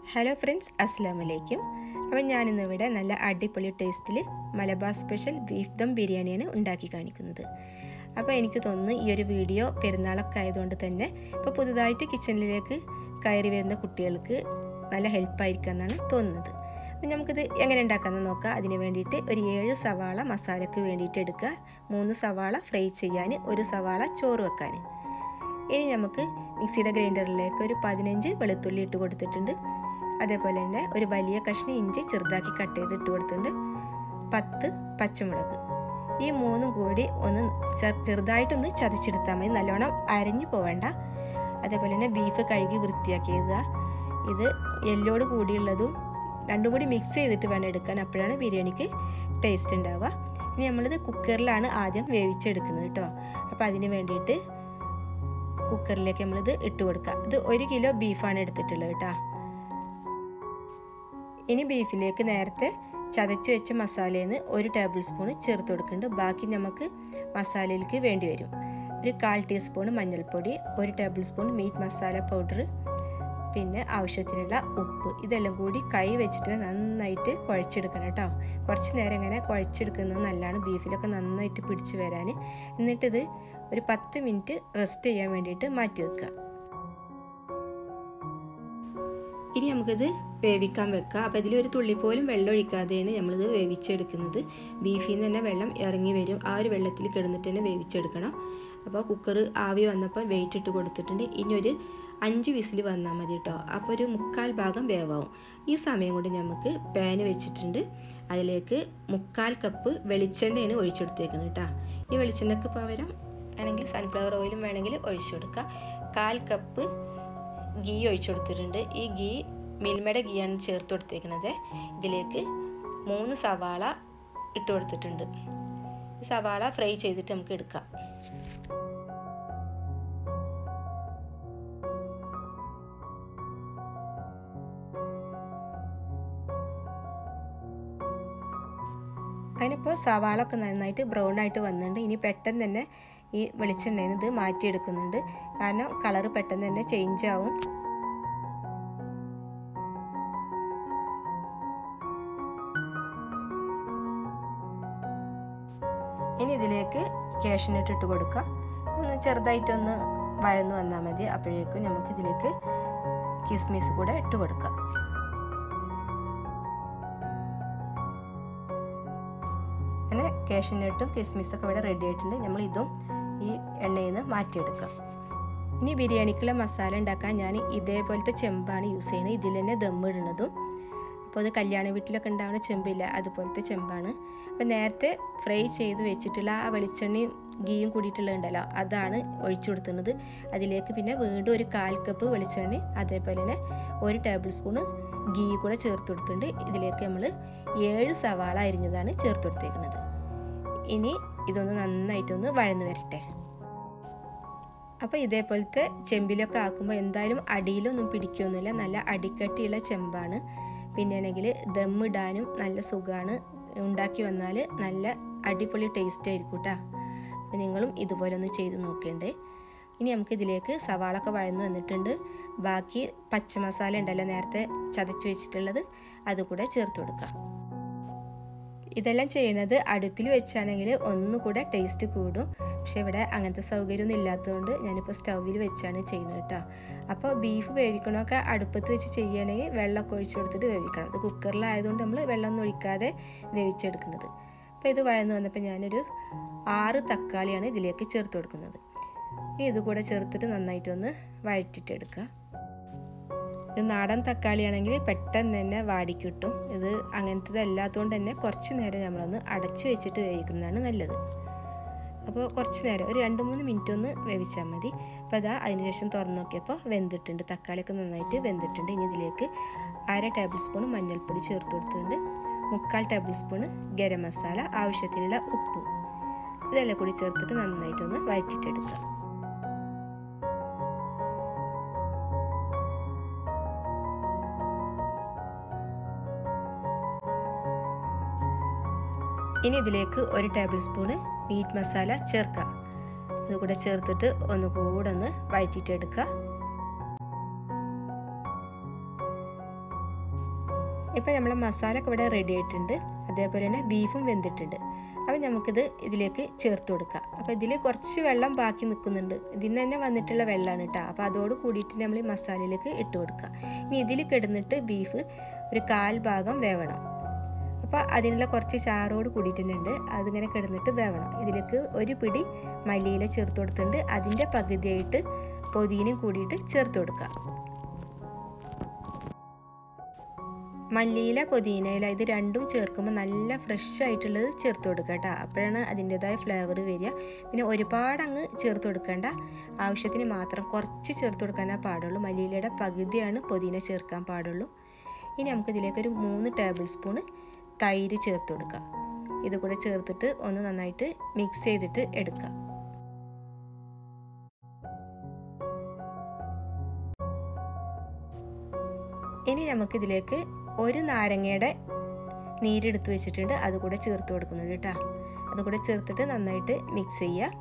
hello friends അസ്സാം വലൈക്കും അപ്പം ഞാനിന്നിവിടെ നല്ല അടിപൊളി ടേസ്റ്റിൽ മലബാർ സ്പെഷ്യൽ ബീഫ് ദം ബിരിയാണിയാണ് ഉണ്ടാക്കി കാണിക്കുന്നത് അപ്പോൾ എനിക്ക് തോന്നുന്നു ഈ ഒരു വീഡിയോ പെരുന്നാളൊക്കെ ആയതുകൊണ്ട് തന്നെ ഇപ്പോൾ പുതുതായിട്ട് കിച്ചണിലേക്ക് കയറി വരുന്ന കുട്ടികൾക്ക് നല്ല ഹെൽപ്പായിരിക്കും എന്നാണ് തോന്നുന്നത് അപ്പം നമുക്കിത് എങ്ങനെ ഉണ്ടാക്കാമെന്ന് നോക്കാം അതിന് വേണ്ടിയിട്ട് ഒരു ഏഴ് സവാള മസാലയ്ക്ക് വേണ്ടിയിട്ട് എടുക്കുക മൂന്ന് സവാള ഫ്രൈ ചെയ്യാൻ ഒരു സവാള ചോറ് വെക്കാൻ ഇനി നമുക്ക് മിക്സിയുടെ ഗ്രൈൻഡറിലേക്ക് ഒരു പതിനഞ്ച് വെളുത്തുള്ളി ഇട്ട് കൊടുത്തിട്ടുണ്ട് അതേപോലെ തന്നെ ഒരു വലിയ കഷ്ണം ഇഞ്ചി ചെറുതാക്കി കട്ട് ചെയ്ത് ഇട്ട് കൊടുത്തിട്ടുണ്ട് പത്ത് പച്ചമുളക് ഈ മൂന്നും കൂടി ഒന്ന് ചെറുതായിട്ടൊന്ന് ചതച്ചെടുത്താൽ മതി നല്ലോണം അരഞ്ഞു പോവേണ്ട അതേപോലെ തന്നെ ബീഫ് കഴുകി വൃത്തിയാക്കിയത് ഇത് എല്ലോട് കൂടിയുള്ളതും രണ്ടും കൂടി മിക്സ് ചെയ്തിട്ട് വേണം എടുക്കാൻ അപ്പോഴാണ് ബിരിയാണിക്ക് ടേസ്റ്റ് ഉണ്ടാവുക ഇനി നമ്മളിത് കുക്കറിലാണ് ആദ്യം വേവിച്ചെടുക്കുന്നത് കേട്ടോ അപ്പോൾ അതിന് വേണ്ടിയിട്ട് കുക്കറിലേക്ക് നമ്മളിത് ഇട്ട് കൊടുക്കുക ഇത് ഒരു കിലോ ബീഫാണ് എടുത്തിട്ടുള്ളത് കേട്ടോ ഇനി ബീഫിലേക്ക് നേരത്തെ ചതച്ച് വെച്ച മസാലയിൽ നിന്ന് ഒരു ടേബിൾ സ്പൂൺ ചേർത്ത് കൊടുക്കുന്നുണ്ട് ബാക്കി നമുക്ക് മസാലയിലേക്ക് വേണ്ടി വരും ഒരു കാൽ ടീസ്പൂൺ മഞ്ഞൾപ്പൊടി ഒരു tablespoon meat masala powder പിന്നെ ആവശ്യത്തിനുള്ള ഉപ്പ് ഇതെല്ലാം കൂടി കൈ വെച്ചിട്ട് നന്നായിട്ട് കുഴച്ചെടുക്കണം കേട്ടോ കുറച്ച് നേരം ഇങ്ങനെ കുഴച്ചെടുക്കുന്നത് നല്ലതാണ് ബീഫിലൊക്കെ നന്നായിട്ട് പിടിച്ച് വരാൻ എന്നിട്ടിത് ഒരു പത്ത് മിനിറ്റ് റെസ്റ്റ് ചെയ്യാൻ വേണ്ടിയിട്ട് മാറ്റി വെക്കുക ഇനി നമുക്കിത് വേവിക്കാൻ വെക്കുക അപ്പോൾ ഇതിൽ ഒരു തുള്ളി പോലും വെള്ളം ഒഴിക്കാതെയാണ് നമ്മളിത് വേവിച്ചെടുക്കുന്നത് ബീഫിൽ നിന്ന് തന്നെ വെള്ളം ഇറങ്ങി വരും ആ ഒരു വെള്ളത്തിൽ കിടന്നിട്ട് തന്നെ വേവിച്ചെടുക്കണം അപ്പോൾ കുക്കർ ആവി വന്നപ്പോൾ വെയിറ്റ് ഇട്ട് കൊടുത്തിട്ടുണ്ട് ഇനി ഒരു അഞ്ച് വിസിൽ വന്നാൽ മതി കേട്ടോ അപ്പോൾ ഒരു മുക്കാൽ ഭാഗം വേവാവും ഈ സമയം കൊണ്ട് നമുക്ക് പാന് വെച്ചിട്ടുണ്ട് അതിലേക്ക് മുക്കാൽ കപ്പ് വെളിച്ചെണ്ണയാണ് ഒഴിച്ചെടുത്തേക്കുന്നത് കേട്ടോ ഈ വെളിച്ചെണ്ണയ്ക്ക് പകരം വേണമെങ്കിൽ സൺഫ്ലവർ ഓയിലും വേണമെങ്കിൽ ഒഴിച്ചു കൊടുക്കുക കാൽ കപ്പ് ഗീ ഒഴിച്ചു കൊടുത്തിട്ടുണ്ട് ഈ ഗീ മിൽമയുടെ ഗീയാണ് ചേർത്ത് കൊടുത്തേക്കുന്നത് ഇതിലേക്ക് മൂന്ന് സവാള ഇട്ട് കൊടുത്തിട്ടുണ്ട് ഈ സവാള ഫ്രൈ ചെയ്തിട്ട് നമുക്ക് എടുക്കാം അതിനിപ്പോൾ സവാള ഒക്കെ നന്നായിട്ട് ബ്രൗൺ ആയിട്ട് വന്നിട്ടുണ്ട് ഇനി പെട്ടെന്ന് തന്നെ ഈ വെളിച്ചെണ്ണയിൽ നിന്ന് ഇത് മാറ്റിയെടുക്കുന്നുണ്ട് കാരണം കളറ് പെട്ടെന്ന് തന്നെ ചേഞ്ച് ആവും ഇനി ഇതിലേക്ക് കാഷ്നട്ട് ഇട്ട് കൊടുക്കുക ഒന്ന് ചെറുതായിട്ടൊന്ന് വഴന്നു വന്നാൽ മതി അപ്പോഴേക്കും നമുക്ക് ഇതിലേക്ക് കിസ്മിസ് കൂടെ ഇട്ട് കൊടുക്കാം അങ്ങനെ കാഷ്നട്ടും കിസ്മിസൊക്കെ ഇവിടെ റെഡി ആയിട്ടുണ്ട് നമ്മൾ ഇതും ഈ എണ്ണയിൽ നിന്ന് മാറ്റിയെടുക്കാം ഇനി ബിരിയാണിക്കുള്ള മസാല ഉണ്ടാക്കാൻ ഞാൻ ഇതേപോലത്തെ ചെമ്പാണ് യൂസ് ചെയ്യുന്നത് ഇതിൽ തന്നെ ദമ്മിടുന്നതും അപ്പോൾ അത് കല്യാണ വീട്ടിലൊക്കെ ഉണ്ടാവുന്ന ചെമ്പില്ല അതുപോലത്തെ ചെമ്പാണ് അപ്പോൾ നേരത്തെ ഫ്രൈ ചെയ്ത് വെച്ചിട്ടുള്ള ആ വെളിച്ചെണ്ണയും ഗീയും കൂടിയിട്ടുള്ളതുണ്ടല്ലോ അതാണ് ഒഴിച്ചു കൊടുക്കുന്നത് അതിലേക്ക് പിന്നെ വീണ്ടും ഒരു കാൽ കപ്പ് വെളിച്ചെണ്ണ അതേപോലെ തന്നെ ഒരു ടേബിൾ സ്പൂണ് ഗീ കൂടെ ചേർത്ത് കൊടുത്തിട്ടുണ്ട് ഇതിലേക്ക് നമ്മൾ ഏഴ് സവാള അരിഞ്ഞതാണ് ചേർത്ത് കൊടുത്തേക്കുന്നത് ഇനി ഇതൊന്ന് നന്നായിട്ടൊന്ന് വഴന്നു വരട്ടെ അപ്പോൾ ഇതേപോലത്തെ ചെമ്പിലൊക്കെ ആക്കുമ്പോൾ എന്തായാലും അടിയിലൊന്നും പിടിക്കുകയൊന്നുമില്ല നല്ല അടിക്കട്ടിയുള്ള ചെമ്പാണ് പിന്നെയാണെങ്കിൽ ദമ്മിടാനും നല്ല സുഖമാണ് ഉണ്ടാക്കി വന്നാൽ നല്ല അടിപൊളി ടേസ്റ്റ് ആയിരിക്കും കേട്ടോ അപ്പോൾ നിങ്ങളും ഇതുപോലെ ഒന്ന് ചെയ്ത് നോക്കേണ്ടേ ഇനി നമുക്ക് ഇതിലേക്ക് സവാളൊക്കെ വഴന്നു വന്നിട്ടുണ്ട് ബാക്കി പച്ചമസാല ഉണ്ടല്ലോ നേരത്തെ ചതച്ച് വെച്ചിട്ടുള്ളത് അതുകൂടെ ചേർത്ത് കൊടുക്കാം ഇതെല്ലാം ചെയ്യുന്നത് അടുപ്പിൽ വെച്ചാണെങ്കിൽ ഒന്നുകൂടെ ടേസ്റ്റ് കൂടും പക്ഷെ ഇവിടെ അങ്ങനത്തെ സൗകര്യമൊന്നും ഇല്ലാത്തതുകൊണ്ട് ഞാനിപ്പോൾ സ്റ്റൗവിൽ വെച്ചാണ് ചെയ്യുന്നത് കേട്ടോ അപ്പോൾ ബീഫ് വേവിക്കണമൊക്കെ അടുപ്പത്ത് വെച്ച് ചെയ്യുകയാണെങ്കിൽ വെള്ളമൊക്കെ ഒഴിച്ചു കൊടുത്തിട്ട് വേവിക്കണം ഇത് കുക്കറിലായതുകൊണ്ട് നമ്മൾ വെള്ളമൊന്നും ഒഴിക്കാതെ വേവിച്ചെടുക്കുന്നത് അപ്പോൾ ഇത് വഴന്ന് വന്നപ്പോൾ ഞാനൊരു ആറ് തക്കാളിയാണ് ഇതിലേക്ക് ചേർത്ത് കൊടുക്കുന്നത് ഇനി ഇത് കൂടെ ചേർത്തിട്ട് നന്നായിട്ടൊന്ന് വഴറ്റിട്ടെടുക്കുക ഇത് നാടൻ തക്കാളിയാണെങ്കിൽ പെട്ടെന്ന് തന്നെ വാടി കിട്ടും ഇത് അങ്ങനത്തത് അല്ലാത്തതുകൊണ്ട് തന്നെ കുറച്ച് നേരം നമ്മളൊന്ന് അടച്ചു വെച്ചിട്ട് വേവിക്കുന്നതാണ് നല്ലത് അപ്പോൾ കുറച്ച് നേരം ഒരു രണ്ട് മൂന്ന് മിനിറ്റ് ഒന്ന് വേവിച്ചാൽ മതി അപ്പോൾ അതാ അതിനുശേഷം തുറന്നു നോക്കിയപ്പോൾ വെന്തിട്ടുണ്ട് തക്കാളിയൊക്കെ നന്നായിട്ട് വെന്തിട്ടുണ്ട് ഇനി ഇതിലേക്ക് അര ടേബിൾ സ്പൂൺ മഞ്ഞൾപ്പൊടി ചേർത്ത് കൊടുത്തിട്ടുണ്ട് മുക്കാൽ ടേബിൾ സ്പൂൺ ഗരം മസാല ആവശ്യത്തിനുള്ള ഉപ്പ് ഇതെല്ലാം കൂടി ചേർത്തിട്ട് നന്നായിട്ടൊന്ന് വഴറ്റിയിട്ടെടുക്കുക ഇനി ഇതിലേക്ക് ഒരു ടേബിൾ സ്പൂണ് മീറ്റ് മസാല ചേർക്കാം അതുകൂടെ ചേർത്തിട്ട് ഒന്നുകൂടെ ഒന്ന് വഴറ്റിയിട്ടെടുക്കുക ഇപ്പോൾ നമ്മളെ മസാല ഒക്കെ ഇവിടെ റെഡി ആയിട്ടുണ്ട് അതേപോലെ തന്നെ ബീഫും വെന്തിട്ടുണ്ട് അപ്പോൾ നമുക്കിത് ഇതിലേക്ക് ചേർത്ത് കൊടുക്കാം അപ്പോൾ ഇതിൽ കുറച്ച് വെള്ളം ബാക്കി നിൽക്കുന്നുണ്ട് ഇതിന് തന്നെ വന്നിട്ടുള്ള വെള്ളമാണ് കേട്ടോ അപ്പോൾ അതോട് കൂടിയിട്ട് നമ്മൾ ഈ മസാലയിലേക്ക് ഇട്ട് കൊടുക്കുക ഇനി ഇതിൽ കിടന്നിട്ട് ബീഫ് ഒരു കാൽ ഭാഗം വേവണം അപ്പോൾ അതിനുള്ള കുറച്ച് ചാറോട് കൂടിയിട്ടുണ്ട് അതിങ്ങനെ കിടന്നിട്ട് വേവണം ഇതിലേക്ക് ഒരു പിടി മല്ലിയില ചേർത്ത് കൊടുത്തിട്ടുണ്ട് അതിൻ്റെ പകുതിയായിട്ട് പൊതിനും കൂടിയിട്ട് ചേർത്ത് കൊടുക്കുക മല്ലിയില പുതിനയില ഇത് രണ്ടും ചേർക്കുമ്പോൾ നല്ല ഫ്രഷ് ആയിട്ടുള്ളത് ചേർത്ത് കൊടുക്കുക കേട്ടോ അപ്പോഴാണ് അതിൻ്റെതായ ഫ്ലേവർ വരിക പിന്നെ ഒരുപാട് അങ്ങ് ചേർത്ത് കൊടുക്കേണ്ട ആവശ്യത്തിന് മാത്രം കുറച്ച് ചേർത്ത് കൊടുക്കാനേ പാടുള്ളൂ മല്ലിയിലയുടെ പകുതിയാണ് പുതിന ചേർക്കാൻ പാടുള്ളൂ ഇനി നമുക്കിതിലേക്കൊരു മൂന്ന് ടേബിൾ സ്പൂണ് തൈര് ചേർത്ത് കൊടുക്കുക ഇത് കൂടെ ചേർത്തിട്ട് ഒന്ന് നന്നായിട്ട് മിക്സ് ചെയ്തിട്ട് എടുക്കുക ഇനി നമുക്കിതിലേക്ക് ഒരു നാരങ്ങയുടെ നീരെടുത്ത് വെച്ചിട്ടുണ്ട് അതുകൂടെ ചേർത്ത് കൊടുക്കുന്നുണ്ട് കേട്ടോ അതുകൂടെ ചേർത്തിട്ട് നന്നായിട്ട് മിക്സ് ചെയ്യുക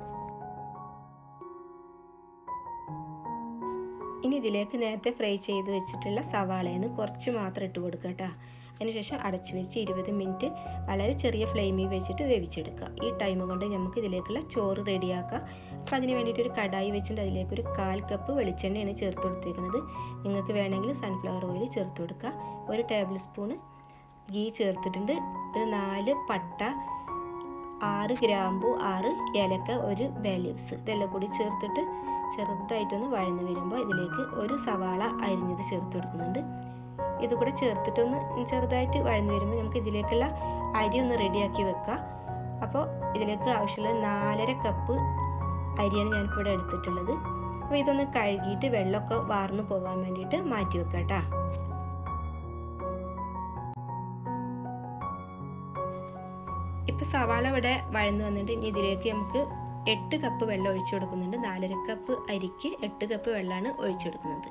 ഇനി ഇതിലേക്ക് നേരത്തെ ഫ്രൈ ചെയ്ത് വെച്ചിട്ടുള്ള സവാളയിൽ നിന്ന് കുറച്ച് മാത്രം ഇട്ട് കൊടുക്കുക കേട്ടോ അതിനുശേഷം അടച്ചു വെച്ച് ഇരുപത് മിനിറ്റ് വളരെ ചെറിയ ഫ്ലെയിമിൽ വെച്ചിട്ട് വേവിച്ചെടുക്കുക ഈ ടൈം കൊണ്ട് നമുക്ക് ഇതിലേക്കുള്ള ചോറ് റെഡിയാക്കുക അപ്പോൾ അതിന് വേണ്ടിയിട്ട് ഒരു കടായി വെച്ചിട്ട് അതിലേക്ക് ഒരു കാൽ കപ്പ് വെളിച്ചെണ്ണയാണ് ചേർത്ത് കൊടുത്തേക്കുന്നത് നിങ്ങൾക്ക് വേണമെങ്കിൽ സൺഫ്ലവർ ഓയിൽ ചേർത്ത് കൊടുക്കുക ഒരു ടേബിൾ സ്പൂണ് ഗീ ചേർത്തിട്ടുണ്ട് ഒരു നാല് പട്ട ആറ് ഗ്രാമ്പു ആറ് ഏലക്ക ഒരു ബേലീവ്സ് ഇതെല്ലാം കൂടി ചേർത്തിട്ട് ചെറുതായിട്ടൊന്ന് വഴന്ന് വരുമ്പോൾ ഇതിലേക്ക് ഒരു സവാള അരിഞ്ഞത് ചേർത്ത് കൊടുക്കുന്നുണ്ട് ഇത് കൂടെ ചേർത്തിട്ടൊന്ന് ചെറുതായിട്ട് വഴന്ന് വരുമ്പോൾ നമുക്ക് ഇതിലേക്കുള്ള അരി ഒന്ന് റെഡിയാക്കി വെക്കുക അപ്പോൾ ഇതിലേക്ക് ആവശ്യമുള്ള നാലര കപ്പ് അരിയാണ് ഞാനിപ്പോൾ ഇവിടെ എടുത്തിട്ടുള്ളത് അപ്പോൾ ഇതൊന്ന് കഴുകിയിട്ട് വെള്ളമൊക്കെ വാർന്നു പോകാൻ വേണ്ടിയിട്ട് മാറ്റി വെക്കാം കേട്ടോ ഇപ്പോൾ സവാള ഇവിടെ വഴന്നു വന്നിട്ട് ഇനി ഇതിലേക്ക് നമുക്ക് എട്ട് കപ്പ് വെള്ളം ഒഴിച്ചു കൊടുക്കുന്നുണ്ട് നാലര കപ്പ് അരിക്ക് എട്ട് കപ്പ് വെള്ളമാണ് ഒഴിച്ചു കൊടുക്കുന്നത്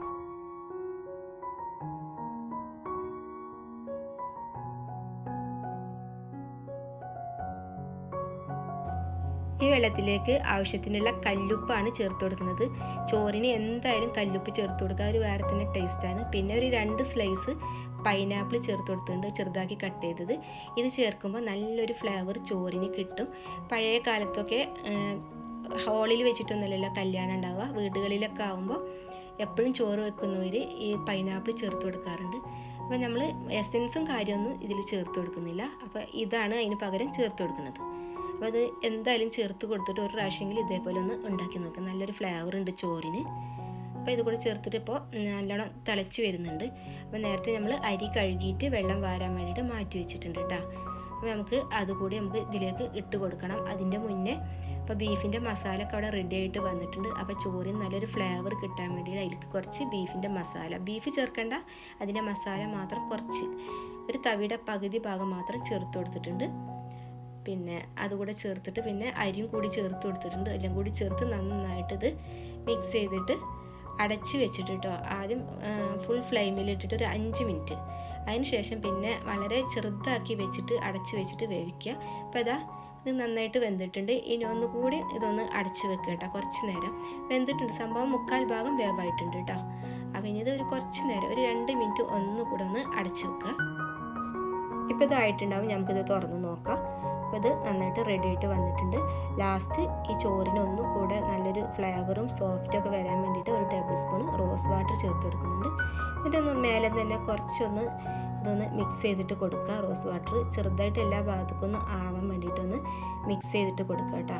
ഈ വെള്ളത്തിലേക്ക് ആവശ്യത്തിനുള്ള കല്ലുപ്പാണ് ചേർത്ത് കൊടുക്കുന്നത് ചോറിന് എന്തായാലും കല്ലുപ്പ് ചേർത്ത് കൊടുക്കുക ഒരു വേറെ തന്നെ ടേസ്റ്റാണ് പിന്നെ ഒരു രണ്ട് സ്ലൈസ് പൈനാപ്പിൾ ചേർത്ത് കൊടുത്തിട്ടുണ്ട് ചെറുതാക്കി കട്ട് ചെയ്തത് ഇത് ചേർക്കുമ്പോൾ നല്ലൊരു ഫ്ലേവർ ചോറിന് കിട്ടും പഴയ കാലത്തൊക്കെ ഹോളിൽ വെച്ചിട്ടൊന്നുമല്ലല്ലോ കല്യാണം ഉണ്ടാവുക വീടുകളിലൊക്കെ ആകുമ്പോൾ എപ്പോഴും ചോറ് വെക്കുന്നവർ ഈ പൈനാപ്പിൾ ചേർത്ത് കൊടുക്കാറുണ്ട് അപ്പോൾ നമ്മൾ എസൻസും കാര്യമൊന്നും ഇതിൽ ചേർത്ത് കൊടുക്കുന്നില്ല അപ്പോൾ ഇതാണ് അതിന് പകരം ചേർത്ത് കൊടുക്കുന്നത് അപ്പോൾ അത് എന്തായാലും ചേർത്ത് കൊടുത്തിട്ട് ഒരു പ്രാവശ്യമെങ്കിലും ഇതേപോലെ ഒന്ന് ഉണ്ടാക്കി നോക്കുക നല്ലൊരു ഫ്ലേവർ ഉണ്ട് ചോറിന് അപ്പോൾ ഇത് കൂടെ ചേർത്തിട്ട് ഇപ്പോൾ നല്ലോണം തിളച്ച് വരുന്നുണ്ട് അപ്പോൾ നേരത്തെ നമ്മൾ അരി കഴുകിയിട്ട് വെള്ളം വാരാൻ വേണ്ടിയിട്ട് മാറ്റി വെച്ചിട്ടുണ്ട് കേട്ടോ അപ്പോൾ നമുക്ക് അതുകൂടി നമുക്ക് ഇതിലേക്ക് ഇട്ട് കൊടുക്കണം അതിൻ്റെ മുന്നേ അപ്പോൾ ബീഫിൻ്റെ മസാല ഒക്കെ അവിടെ റെഡി ആയിട്ട് വന്നിട്ടുണ്ട് അപ്പോൾ ചോറിന് നല്ലൊരു ഫ്ലേവർ കിട്ടാൻ വേണ്ടി അതിലേക്ക് കുറച്ച് ബീഫിൻ്റെ മസാല ബീഫ് ചേർക്കേണ്ട അതിൻ്റെ മസാല മാത്രം കുറച്ച് ഒരു തവിയുടെ പകുതി ഭാഗം മാത്രം ചേർത്ത് കൊടുത്തിട്ടുണ്ട് പിന്നെ അതുകൂടെ ചേർത്തിട്ട് പിന്നെ അരിയും കൂടി ചേർത്ത് കൊടുത്തിട്ടുണ്ട് എല്ലാം കൂടി ചേർത്ത് നന്നായിട്ട് ഇത് മിക്സ് ചെയ്തിട്ട് അടച്ച് വെച്ചിട്ട് കേട്ടോ ആദ്യം ഫുൾ ഫ്ലെയിമിൽ ഇട്ടിട്ട് ഒരു അഞ്ച് മിനിറ്റ് അതിന് ശേഷം പിന്നെ വളരെ ചെറുതാക്കി വെച്ചിട്ട് അടച്ച് വെച്ചിട്ട് വേവിക്കുക അപ്പോൾ അതാ ഇത് നന്നായിട്ട് വെന്തിട്ടുണ്ട് ഇനി ഒന്നുകൂടി ഇതൊന്ന് അടച്ച് വെക്കുക കേട്ടോ കുറച്ച് നേരം വെന്തിട്ടുണ്ട് സംഭവം മുക്കാൽ ഭാഗം വേവായിട്ടുണ്ട് കേട്ടോ അപ്പോൾ ഇനി ഇത് ഒരു കുറച്ച് നേരം ഒരു രണ്ട് മിനിറ്റ് ഒന്നുകൂടെ ഒന്ന് അടച്ച് വെക്കുക ഇപ്പോൾ ഇതായിട്ടുണ്ടാവും നമുക്കിത് തുറന്ന് നോക്കാം അപ്പോൾ ഇത് നന്നായിട്ട് റെഡി ആയിട്ട് വന്നിട്ടുണ്ട് ലാസ്റ്റ് ഈ ചോറിന് ഒന്നും കൂടെ നല്ലൊരു ഫ്ലേവറും സോഫ്റ്റും ഒക്കെ വരാൻ വേണ്ടിയിട്ട് ഒരു ടേബിൾ സ്പൂൺ റോസ് വാട്ടർ ചേർത്ത് കൊടുക്കുന്നുണ്ട് എന്നിട്ടൊന്ന് മേലെ തന്നെ കുറച്ചൊന്ന് ഇതൊന്ന് മിക്സ് ചെയ്തിട്ട് കൊടുക്കുക റോസ് വാട്ടർ ചെറുതായിട്ട് എല്ലാ ഭാഗത്തേക്കും ഒന്ന് ആവാൻ വേണ്ടിയിട്ടൊന്ന് മിക്സ് ചെയ്തിട്ട് കൊടുക്കുക കേട്ടോ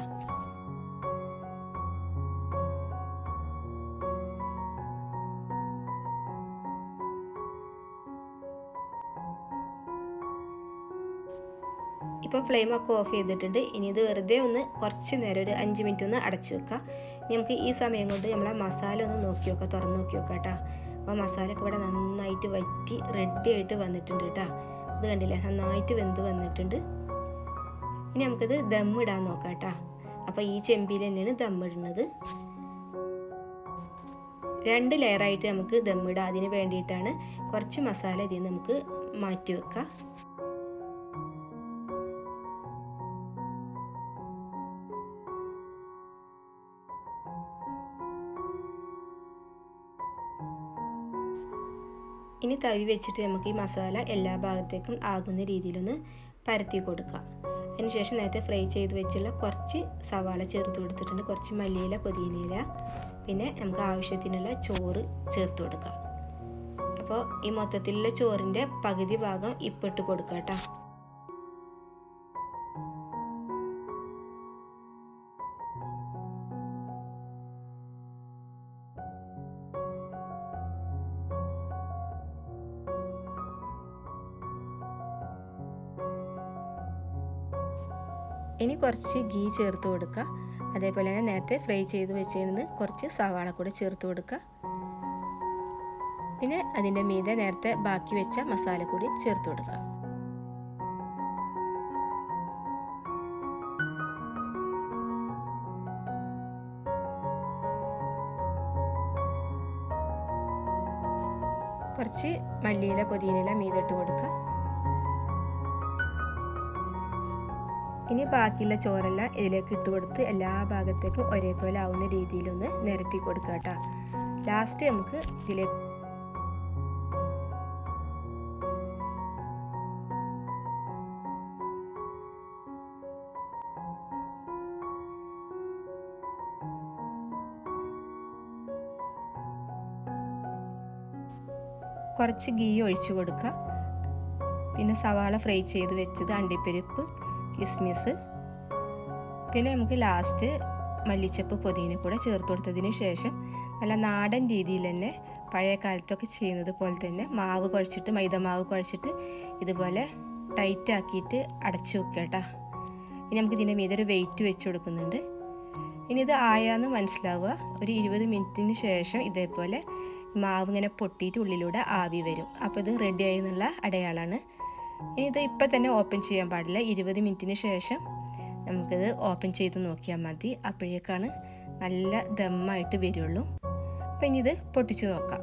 ഇപ്പോൾ ഫ്ലെയിമൊക്കെ ഓഫ് ചെയ്തിട്ടുണ്ട് ഇനി ഇത് വെറുതെ ഒന്ന് കുറച്ച് നേരം ഒരു അഞ്ച് മിനിറ്റ് ഒന്ന് അടച്ചു വെക്കുക നമുക്ക് ഈ സമയം കൊണ്ട് നമ്മൾ ആ മസാല ഒന്ന് നോക്കി നോക്കാം തുറന്ന് നോക്കി നോക്കാം കേട്ടോ അപ്പോൾ മസാല ഒക്കെ ഇവിടെ നന്നായിട്ട് വറ്റി റെഡി ആയിട്ട് വന്നിട്ടുണ്ട് കേട്ടോ ഇത് കണ്ടില്ലേ നന്നായിട്ട് വെന്ത് വന്നിട്ടുണ്ട് ഇനി നമുക്കിത് ദമ്മിടാൻ നോക്കാം കേട്ടോ അപ്പോൾ ഈ ചെമ്പിൽ തന്നെയാണ് ദമ്മിടുന്നത് രണ്ട് ലെയറായിട്ട് നമുക്ക് ദമ്മിടാം അതിന് വേണ്ടിയിട്ടാണ് കുറച്ച് മസാല ഇതിൽ നിന്ന് നമുക്ക് മാറ്റി വെക്കാം ഇനി തവി വെച്ചിട്ട് നമുക്ക് ഈ മസാല എല്ലാ ഭാഗത്തേക്കും ആകുന്ന രീതിയിലൊന്ന് പരത്തി കൊടുക്കാം അതിനുശേഷം നേരത്തെ ഫ്രൈ ചെയ്ത് വെച്ചുള്ള കുറച്ച് സവാള ചേർത്ത് കൊടുത്തിട്ടുണ്ട് കുറച്ച് മല്ലിയില പുതിനയില പിന്നെ നമുക്ക് ആവശ്യത്തിനുള്ള ചോറ് ചേർത്ത് കൊടുക്കാം അപ്പോൾ ഈ മൊത്തത്തിലുള്ള ചോറിൻ്റെ പകുതി ഭാഗം ഇപ്പിട്ട് കൊടുക്കാം കേട്ടോ ഇനി കുറച്ച് ഗീ ചേർത്ത് കൊടുക്കുക അതേപോലെ തന്നെ നേരത്തെ ഫ്രൈ ചെയ്ത് വെച്ചിരുന്ന് കുറച്ച് സവാള കൂടെ ചേർത്ത് കൊടുക്കുക പിന്നെ അതിൻ്റെ മീതെ നേരത്തെ ബാക്കി വെച്ച മസാല കൂടി ചേർത്ത് കൊടുക്കുക കുറച്ച് മല്ലിയില പുതിനയില മീതിട്ട് കൊടുക്കുക ഇനി ബാക്കിയുള്ള ചോറെല്ലാം ഇതിലേക്ക് ഇട്ട് കൊടുത്ത് എല്ലാ ഭാഗത്തേക്കും ഒരേപോലെ ആവുന്ന രീതിയിലൊന്ന് നിരത്തി കൊടുക്കുക കേട്ടോ ലാസ്റ്റ് നമുക്ക് ഇതിലേക്ക് കുറച്ച് ഗീ ഒഴിച്ചു കൊടുക്കുക പിന്നെ സവാള ഫ്രൈ ചെയ്ത് വെച്ചത് അണ്ടിപ്പരിപ്പ് കിസ്മിസ് പിന്നെ നമുക്ക് ലാസ്റ്റ് മല്ലിച്ചപ്പ് പൊതിന കൂടെ ചേർത്ത് കൊടുത്തതിന് ശേഷം നല്ല നാടൻ രീതിയിൽ തന്നെ പഴയ കാലത്തൊക്കെ ചെയ്യുന്നത് പോലെ തന്നെ മാവ് കുഴച്ചിട്ട് മൈദ മാവ് കുഴച്ചിട്ട് ഇതുപോലെ ടൈറ്റ് ആക്കിയിട്ട് അടച്ചു വെക്കുക കേട്ടോ ഇനി നമുക്ക് ഇതിൻ്റെ മീതെ ഒരു വെയിറ്റ് വെച്ച് കൊടുക്കുന്നുണ്ട് ഇനി ഇത് ആയാന്ന് മനസ്സിലാവുക ഒരു ഇരുപത് മിനിറ്റിന് ശേഷം ഇതേപോലെ മാവ് ഇങ്ങനെ പൊട്ടിയിട്ട് ഉള്ളിലൂടെ ആവി വരും അപ്പോൾ ഇത് റെഡി ആയി എന്നുള്ള അടയാളമാണ് ഇനി ഇത് ഇപ്പം തന്നെ ഓപ്പൺ ചെയ്യാൻ പാടില്ല ഇരുപത് മിനിറ്റിന് ശേഷം നമുക്കിത് ഓപ്പൺ ചെയ്ത് നോക്കിയാൽ മതി അപ്പോഴേക്കാണ് നല്ല ദമ്മായിട്ട് വരുള്ളൂ അപ്പം ഇനി ഇത് പൊട്ടിച്ച് നോക്കാം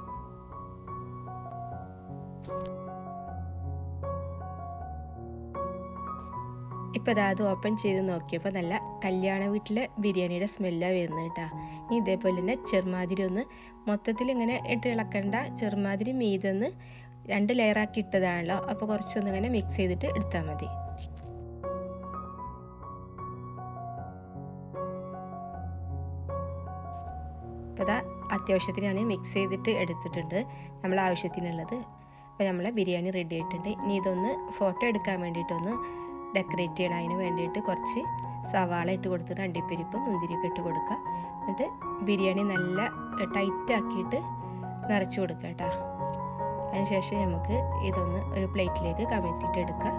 ഇപ്പോൾ അതായത് ഓപ്പൺ ചെയ്ത് നോക്കിയപ്പോൾ നല്ല കല്യാണ വീട്ടിലെ ബിരിയാണിയുടെ സ്മെല്ലാണ് വരുന്നത് കേട്ടോ ഇനി ഇതേപോലെ തന്നെ ചെറുമാതിരി ഒന്ന് മൊത്തത്തിൽ ഇങ്ങനെ ഇട്ട് ഇളക്കണ്ട ചെറുമാതിരി മീതെന്ന് രണ്ട് ലെയറാക്കി ഇട്ടതാണല്ലോ അപ്പോൾ കുറച്ചൊന്ന് ഇങ്ങനെ മിക്സ് ചെയ്തിട്ട് എടുത്താൽ മതി അപ്പോൾ അതാ അത്യാവശ്യത്തിന് ഞാൻ മിക്സ് ചെയ്തിട്ട് എടുത്തിട്ടുണ്ട് നമ്മൾ ആവശ്യത്തിനുള്ളത് അപ്പോൾ നമ്മളെ ബിരിയാണി റെഡി ആയിട്ടുണ്ട് ഇനി ഇതൊന്ന് ഫോട്ടോ എടുക്കാൻ വേണ്ടിയിട്ടൊന്ന് ഡെക്കറേറ്റ് ചെയ്യണം അതിന് വേണ്ടിയിട്ട് കുറച്ച് സവാള ഇട്ട് കൊടുത്തിട്ട് അണ്ടിപ്പരിപ്പും മുന്തിരിയൊക്കെ ഇട്ട് കൊടുക്കുക എന്നിട്ട് ബിരിയാണി നല്ല ടൈറ്റ് ആക്കിയിട്ട് നിറച്ച് കൊടുക്കുക കേട്ടോ അതിനുശേഷം നമുക്ക് ഇതൊന്ന് ഒരു പ്ലേറ്റിലേക്ക് കമഴ്ത്തിയിട്ട് എടുക്കുക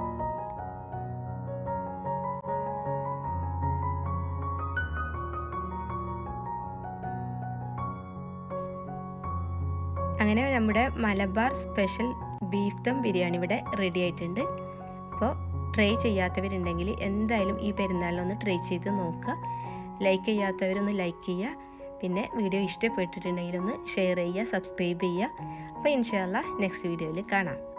അങ്ങനെ നമ്മുടെ മലബാർ സ്പെഷ്യൽ ബീഫ് ദം ബിരിയാണി ഇവിടെ റെഡി ആയിട്ടുണ്ട് അപ്പോൾ ട്രൈ ചെയ്യാത്തവരുണ്ടെങ്കിൽ എന്തായാലും ഈ പെരുന്നാളിലൊന്ന് ട്രൈ ചെയ്ത് നോക്കുക ലൈക്ക് ചെയ്യാത്തവരൊന്ന് ലൈക്ക് ചെയ്യുക പിന്നെ വീഡിയോ ഇഷ്ടപ്പെട്ടിട്ടുണ്ടെങ്കിൽ ഒന്ന് ഷെയർ ചെയ്യുക സബ്സ്ക്രൈബ് ചെയ്യുക അപ്പോൾ ഇൻഷാല്ല നെക്സ്റ്റ് വീഡിയോയിൽ കാണാം